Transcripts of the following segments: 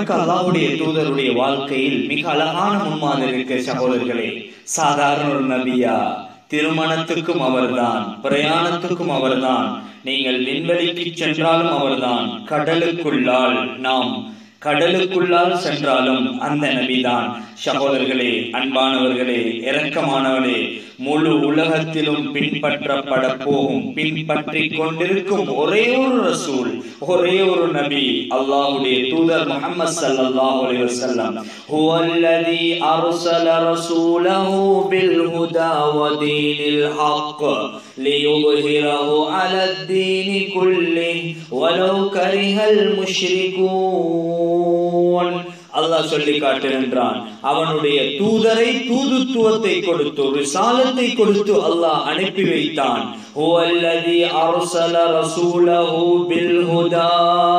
நமக்கு அல்லாஹ்வுடைய தூதருடைய வாழ்க்கையில் மிக அழகான முன்மாதிரி இருக்கு சகோதரர்களே சாதாரண ஒரு நபியா திருமணத்துக்கும் அவர்தான் பிரயாணத்துக்கும் அவர்தான் நீங்கள் விண்வெளிக்கு சென்றாலும் அவர்தான் கடலுக்குள்ளால் நாம் கடலுக்குள்ளால் சென்றாலும் அந்த நபிதான் சகோதரர்களே அன்பானவர்களே இரக்கமானவர்களே முழு உலகத்திலும் பின்பற்றப்பட போகும் பின்பற்றி கொண்டிருக்கும் ஒரே ஒரு ரசூல் ஒரே ஒரு நபி அல்லாஹ்வுடைய தூதர் முஹம்மது ஸல்லல்லாஹு அலைஹி வஸல்லம் ஹுவல்லதி அர்ஸல ரசூலஹு பில் ஹுதா வ தீனில் ஹக் லியுظஹிரஹு அலா الدين كله ولو كره المشركون அல்லாஹ் சொல்லி காட்டுகின்றான் அவனுடைய தூதரை தூதுத்துவத்தை கொடுத்து ரிசாலத்தை கொடுத்து அல்லாஹ் அனுப்பி வைத்தான் ஹுவல்லதி அர்ஸல ரசூலஹு பில் ஹுதா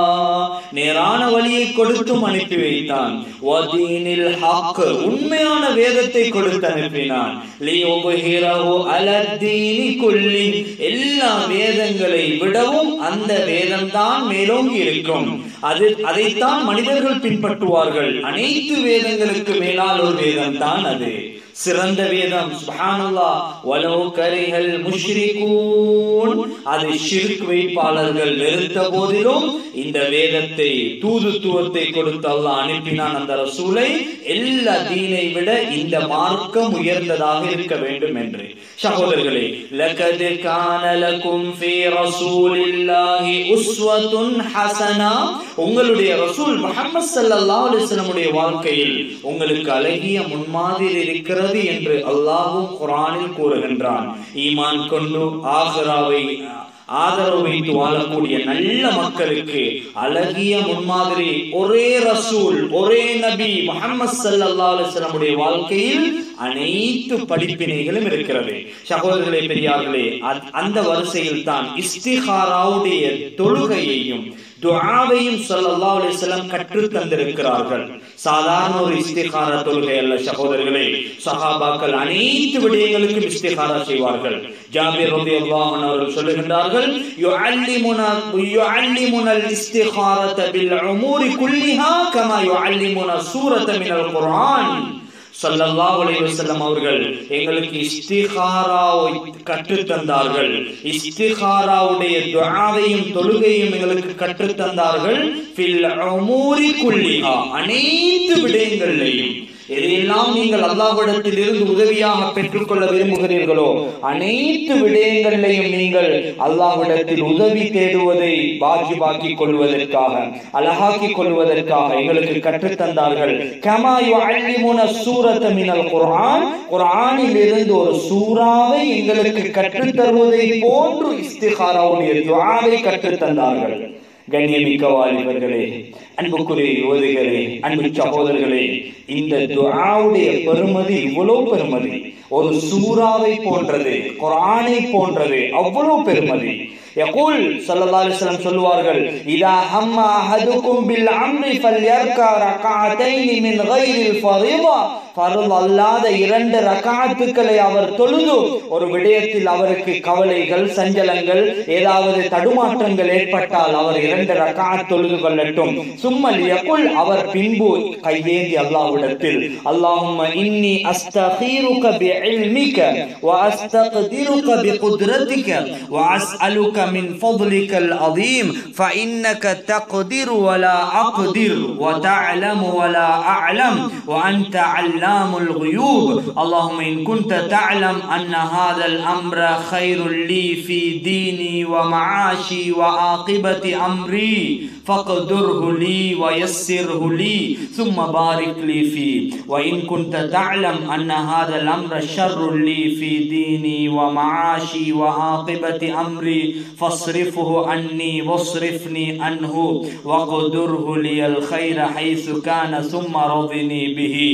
நேரான வழியை கொடுத்தும் அனுப்பி வைத்தான் வதீனில் ஹக் உண்மையான வேதத்தை கொடுத்து அனுப்பினான் லியுபஹிரஹு அலத்தீனி குல்லி எல்லா வேதங்களை விடவும் அந்த வேதம் தான் மேலோங்கி இருக்கும் அது அதைத்தான் மனிதர்கள் பின்பற்றுவார்கள் அனைத்து வேதங்களுக்கு மேலால் ஒரு வேதம் தான் அது சிறந்த வேதம் சுப்ஹானல்லாஹ் வலோ கரிஹல் முஷ்ரிகூன் அது ஷிர்க் வைப்பாளர்கள் வெறுத்த போதிலும் இந்த வேதத்தை தூதுத்துவத்தை கொடுத்து அல்லாஹ் அனுப்பினான் அந்த ரசூலை எல்லா தீனை விட இந்த மார்க்கம் உயர்ந்ததாக இருக்க வேண்டும் என்று சகோதரர்களே லகத் கான லகும் ஃபீ ரசூலில்லாஹி உஸ்வத்துன் ஹஸனா உங்களுடைய ரசூல் முஹம்மது ஸல்லல்லாஹு அலைஹி வஸல்லமுடைய வாழ்க்கையில் உங்களுக்கு அழகிய முன்மாதிரி இருக்கிறது என்று அல்லாஹ்வும் குர்ஆனில் கூறுகின்றான் ஈமான் கொண்டு ஆகிராவை ஆதரவு வைத்து வாழக்கூடிய நல்ல மக்களுக்கு அழகிய முன்மாதிரி ஒரே ரசூல் ஒரே நபி முஹம்மது ஸல்லல்லாஹு அலைஹி வஸல்லமுடைய வாழ்க்கையில் அனைத்து படிப்பினைகளும் இருக்கிறது சகோதரர்களே பெரியார்களே அ- அந்த வரிசையில் தான் இஸ்திகாராவுடைய தொழுகையையும் துஆவையும் ஸல்லல்லாஹு அலைஹி வஸல்லம் கற்று தந்திருக்கிறார்கள் சாதாரண ஒரு இஸ்திகாரா தொழுகை அல்ல சகோதரர்களே சஹாபாக்கள் அனைத்து விடயங்களுக்கும் இஸ்திகாரா செய்வார்கள் ஜாபிர் ரலியல்லாஹு அன்ஹு அவர்கள் சொல்லுகின்றார்கள் யுஅல்லிமுனா யுஅல்லிமுனா இஸ்திகாரத பில் உமூரி குல்லிஹா கமா யுஅல்லிமுனா சூரத மினல் குர்ஆன் ஸல்லல்லாஹு அலைஹி வஸல்லம் அவர்கள் எங்களுக்கு இஸ்திகாராவை கற்றுத் தந்தார்கள் இஸ்திகாராவுடைய துஆவையும் தொழுகையும் எங்களுக்கு கற்றுத் தந்தார்கள் ஃபில் உமூரி குல்லிஹா அனைத்து விடயங்களிலேயும் எதையெல்லாம் நீங்கள் அல்லாஹ்விடத்தில் இருந்து உதவியாக பெற்றுக்கொள்ள விரும்புகிறீர்களோ அனைத்து விடயங்களிலையும் நீங்கள் அல்லாஹ்விடத்தில் உதவி தேடுவதை வாஜிபாக்கிக் கொள்வதற்காக அழகாக்கிக் கொள்வதற்காக எங்களுக்கு கற்றுத் தந்தார்கள் கமா யுஅல்லிமுன சூரத மினல் குர்ஆன் குர்ஆனில் இருந்து ஒரு சூறாவை எங்களுக்கு கற்றுத் தருவதை போன்று இஸ்திகாராவுடைய துஆவை கற்றுத் தந்தார்கள் கண்ணியமிக்க வாலிபர்களே அன்புக்குரிய யுவதிகளே அன்பு சகோதரர்களே இந்த துஆவுடைய பெருமதி இவ்வளவு பெருமதி ஒரு சூறாவை போன்றது குர்ஆனை போன்றது அவ்வளவு பெருமதி யகூல் ஸல்லல்லாஹு அலைஹி வஸல்லம் சொல்வார்கள் இதா ஹம்ம அஹதுக்கும் பில் அம்ரி ஃபல்யர்கா ரக்அத்தைன் மின் கைரில் ஃபரீதா ஃபர்ல் அல்லாத இரண்டு ரக்அத்துக்களை அவர் தொழுது ஒரு விடயத்தில் அவருக்கு கவலைகள் சஞ்சலங்கள் ஏதாவது தடுமாற்றங்கள் ஏற்பட்டால் அவர் இரண்டு ரக்அத் தொழுது கொள்ளட்டும் சும்மல் யகுல் அவர் பின்பு கையேந்தி அல்லாஹ்விடத்தில் அல்லாஹும்ம இன்னி அஸ்தகீருக பிஇல்மிக வ அஸ்தக்திருக பிகுத்ரதிக வ அஸ்அலுக மின் ஃபضلிக العظيم فإنك تقدر ولا أقدر وتعلم ولا أعلم وأنت علام الغيوب اللهم إن كنت تعلم أن هذا الأمر خير لي في ديني ومعاشي وعاقبة أمري فاقدره لي ويسره لي ثم بارك لي فيه وإن كنت تعلم أن هذا الأمر شر لي في ديني ومعاشي وعاقبة أمري فاصرفه عني واصرفني عنه واقدره لي الخير حيث كان ثم رضني به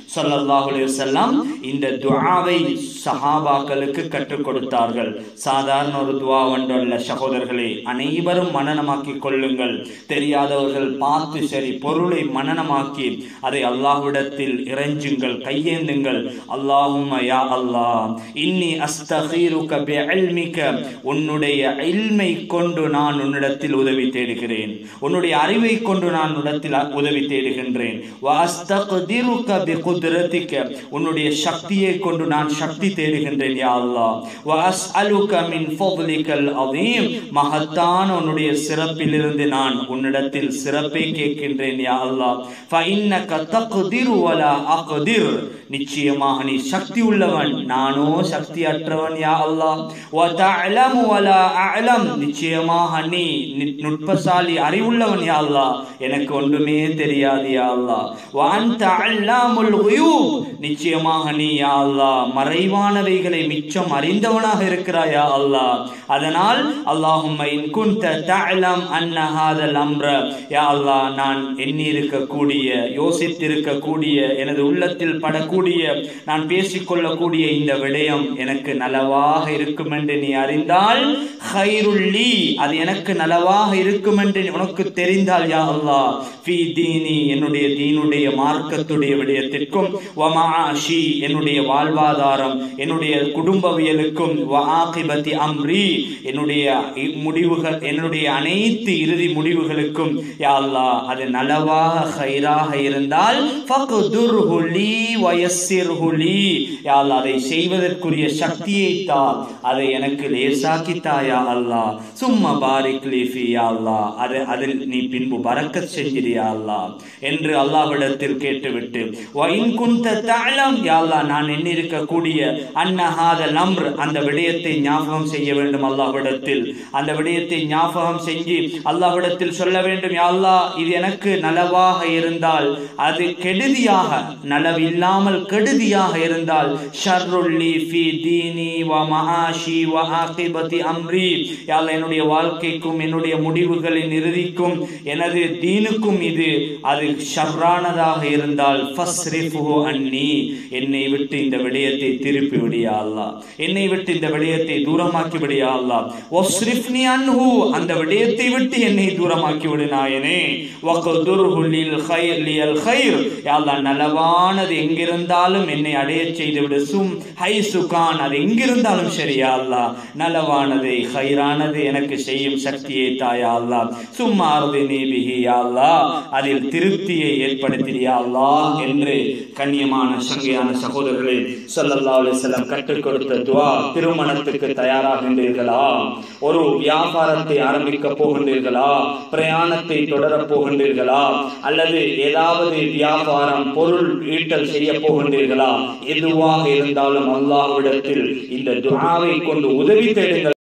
ஸல்லல்லாஹு அலைஹி வஸல்லம் இந்த துஆவை சஹாபாக்களுக்கு கற்றுக் கொடுத்தார்கள் சாதாரண ஒரு துஆ ஒன்றல்ல சகோதரர்களே அனைவரும் மனனமாக்கி கொள்ளுங்கள் தெரியாதவர்கள் பார்த்து சரி பொருளை மனனமாக்கி அதை அல்லாஹ்விடத்தில் இறைஞ்சுங்கள் கையேந்துங்கள் அல்லாஹும்ம யா அல்லாஹ் இன்னி அஸ்தகீருக பிஇல்மிக உன்னுடைய இல்மை கொண்டு நான் உன்னிடத்தில் உதவி தேடுகிறேன் உன்னுடைய அறிவை கொண்டு நான் உன்னிடத்தில் உதவி தேடுகின்றேன் வ அஸ்தக்திருக பிகுத்ரதிக உன்னுடைய சக்தியை கொண்டு நான் சக்தி தேடுகின்றேன் யா அல்லாஹ் வ அஸ்அலுக மின் ஃபضلிகல் அதீம் மகத்தான உன்னுடைய சிறப்பிலிருந்து நான் உன்னிடத்தில் சிறப்பை கேட்கின்றேன் யா அல்லாஹ் ஃபஇன்னக தக்திரு வலா அக்திர் நிச்சயமாக நீ சக்தி உள்ளவன் நானோ சக்தி அற்றவன் யா அல்லாஹ் வ தஅலமு வலா அஅலம் நிச்சயமாக நீ நி- நுட்பசாலி அறிவுள்ளவன் யா அல்லாஹ் எனக்கு ஒன்றுமே தெரியாது யா அல்லாஹ் வ அன்த அல்லாமுல் குயூப் நிச்சயமாக நீ யா அல்லாஹ் மறைவானவைகளை மிச்சம் அறிந்தவனாக இருக்கிறாய் யா அல்லாஹ் அதனால் அல்லாஹும்ம இன் குன்த தஅலம் அன்ன ஹாதல் அம்ர யா அல்லாஹ் நான் எண்ணி இருக்கக்கூடிய யோசித்திருக்கக்கூடிய எனது உள்ளத்தில் படக்கூடிய நான் பேசிக்கொள்ளக்கூடிய இந்த விடயம் எனக்கு நலவாக இருக்கும் என்று நீ அறிந்தால் ஹைருல்லி அது எனக்கு நலவாக இருக்கும் என்று உனக்கு தெரிந்தால் யா அல்லாஹ் ஃபீ தீனி என்னுடைய தீனுடைய மார்க்கத்துடைய விடயத்திற்கும் வமாஷி என்னுடைய வாழ்வாதாரம் என்னுடைய குடும்பவியலுக்கும் வஆகிபதி அம்ரி என்னுடைய இ- முடிவுகள் என்னுடைய அனைத்து இறுதி முடிவுகளுக்கும் யா அல்லாஹ் அது நலவாக ஹைராக இருந்தால் ஃபக்துர்ஹு லீ வயஸ்ஸிர்ஹு லீ யா அல்லாஹ் அதை செய்வதற்குரிய சக்தியை தா அதை எனக்கு லேசாக்கி தாயா அல்லாஹ் சும்மா பாரிக் லீ ஃபீ யா அல்லாஹ் அது அதில் நீ பின்பு பரக்கத் செஞ்சிரியா அல்லாஹ் என்று அல்லாஹ்விடத்தில் கேட்டுவிட்டு வ இன் குன்த தஅலம் யா அல்லாஹ் நான் எண்ணிருக்கக்கூடிய அன்ன ஹாதல் அம்ர் அந்த விடயத்தை ஞாபகம் செய்ய வேண்டும் அல்லாஹ்விடத்தில் அந்த விடயத்தை ஞாபகம் செஞ்சு அல்லாஹ்விடத்தில் சொல்ல வேண்டும் யா அல்லாஹ் இது எனக்கு நலவாக இருந்தால் அது கெடுதியாக நலவில்லாமல் கெடுதியாக இருந்தால் ஷர்ருல்லி ஃபி தீனி வ மஆஷி வ ஆகிபதி அம்ரி யா அல்லாஹ் என்னுடைய வாழ்க்கைக்கும் என்னுடைய முடிவுகளின் இறுதிக்கும் எனது தீனுக்கும் இது அது ஷர்ரானதாக இருந்தால் ஃபஸ்ரிஃபுஹு அன்னி என்னை விட்டு இந்த விடயத்தை திருப்பி விடியா அல்லாஹ் என்னை விட்டு இந்த விடயத்தை தூரமாக்கி விடியா அல்லாஹ் வஸ்ரிஃப்னி அன்ஹு அந்த விடயத்தை விட்டு என்னை தூரமாக்கி விடு நாயனே வக்துர்ஹு லில் கைர் லியல் கைர் யா அல்லாஹ் நலவானது எங்கிருந்தாலும் என்னை அடைய செய்து விடு சும் ஹை சுகான் அது எங்கிருந்தாலும் சரியா அல்லாஹ் நலவானதை ஹைரானது எனக்கு செய்யும் சக்தியை தாயா அல்லாஹ் சும்மா அருதினி பிஹி யா அல்லாஹ் அதில் திருப்தியை ஏற்படுத்தியா அல்லாஹ் என்று கண்ணியமான சங்கையான சகோதரர்களே ஸல்லல்லாஹு அலைஹி வஸல்லம் கற்றுக் கொடுத்த துஆ திருமணத்துக்கு தயாராகின்றீர்களா ஒரு வியாபாரத்தை ஆரம்பிக்க போகின்றீர்களா பிரயாணத்தை தொடரப் போகின்றீர்களா அல்லது ஏதாவது வியாபாரம் பொருள் ஈட்டல் செய்ய போகின்றீர்களா எதுவாக இருந்தாலும் அல்லாஹ்விடத்தில் இந்த துஆவை கொண்டு உதவி தேடுங்கள்